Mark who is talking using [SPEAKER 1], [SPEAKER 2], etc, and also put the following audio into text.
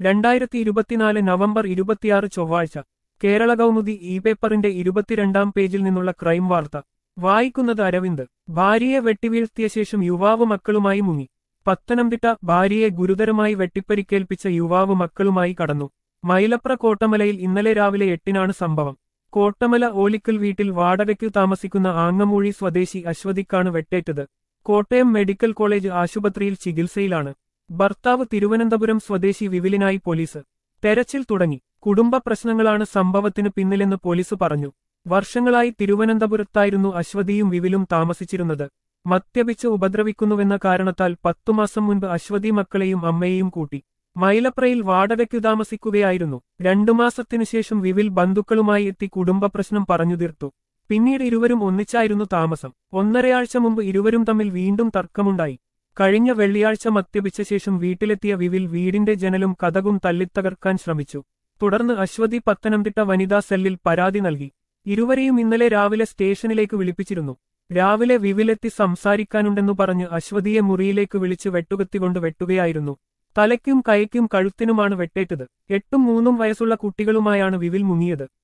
[SPEAKER 1] രണ്ടായിരത്തി ഇരുപത്തിനാല് നവംബർ ഇരുപത്തിയാറ് ചൊവ്വാഴ്ച കേരള കൗമുദി ഇ പേപ്പറിന്റെ ഇരുപത്തിരണ്ടാം പേജിൽ നിന്നുള്ള ക്രൈം വാർത്ത വായിക്കുന്നത് അരവിന്ദ് ഭാര്യയെ വെട്ടിവീഴ്ത്തിയ ശേഷം യുവാവ് മക്കളുമായി മുങ്ങി പത്തനംതിട്ട ഭാര്യയെ ഗുരുതരമായി വെട്ടിപ്പരിക്കേൽപ്പിച്ച യുവാവ് മക്കളുമായി കടന്നു മൈലപ്ര കോട്ടമലയിൽ ഇന്നലെ രാവിലെ എട്ടിനാണ് സംഭവം കോട്ടമല ഓലിക്കൽ വീട്ടിൽ വാടകയ്ക്കു താമസിക്കുന്ന ആങ്ങമൂഴി സ്വദേശി അശ്വതിക്കാണ് വെട്ടേറ്റത് കോട്ടയം മെഡിക്കൽ കോളേജ് ആശുപത്രിയിൽ ചികിത്സയിലാണ് ഭർത്താവ് തിരുവനന്തപുരം സ്വദേശി വിവിലിനായി പോലീസ് തെരച്ചിൽ തുടങ്ങി കുടുംബ പ്രശ്നങ്ങളാണ് സംഭവത്തിന് പിന്നിലെന്ന് പോലീസ് പറഞ്ഞു വർഷങ്ങളായി തിരുവനന്തപുരത്തായിരുന്നു അശ്വതിയും വിവിലും താമസിച്ചിരുന്നത് മദ്യപിച്ച് ഉപദ്രവിക്കുന്നുവെന്ന കാരണത്താൽ പത്തുമാസം മുൻപ് അശ്വതി മക്കളെയും അമ്മയെയും കൂട്ടി മൈലപ്രയിൽ വാടകയ്ക്കു താമസിക്കുകയായിരുന്നു രണ്ടു മാസത്തിനു ശേഷം വിവിൽ ബന്ധുക്കളുമായി എത്തി കുടുംബ പ്രശ്നം പറഞ്ഞു തീർത്തു പിന്നീട് ഇരുവരും ഒന്നിച്ചായിരുന്നു താമസം ഒന്നരയാഴ്ച മുമ്പ് ഇരുവരും തമ്മിൽ വീണ്ടും തർക്കമുണ്ടായി കഴിഞ്ഞ വെള്ളിയാഴ്ച മദ്യപിച്ച ശേഷം വീട്ടിലെത്തിയ വിവിൽ വീടിന്റെ ജനലും കഥകും തല്ലിത്തകർക്കാൻ ശ്രമിച്ചു തുടർന്ന് അശ്വതി പത്തനംതിട്ട വനിതാ സെല്ലിൽ പരാതി നൽകി ഇരുവരെയും ഇന്നലെ രാവിലെ സ്റ്റേഷനിലേക്ക് വിളിപ്പിച്ചിരുന്നു രാവിലെ വിവിലെത്തി സംസാരിക്കാനുണ്ടെന്നു പറഞ്ഞ് അശ്വതിയെ മുറിയിലേക്ക് വിളിച്ച് വെട്ടുകത്തികൊണ്ട് വെട്ടുകയായിരുന്നു തലയ്ക്കും കൈക്കും കഴുത്തിനുമാണ് വെട്ടേറ്റത് എട്ടും മൂന്നും വയസ്സുള്ള കുട്ടികളുമായാണ് വിവിൽ മുങ്ങിയത്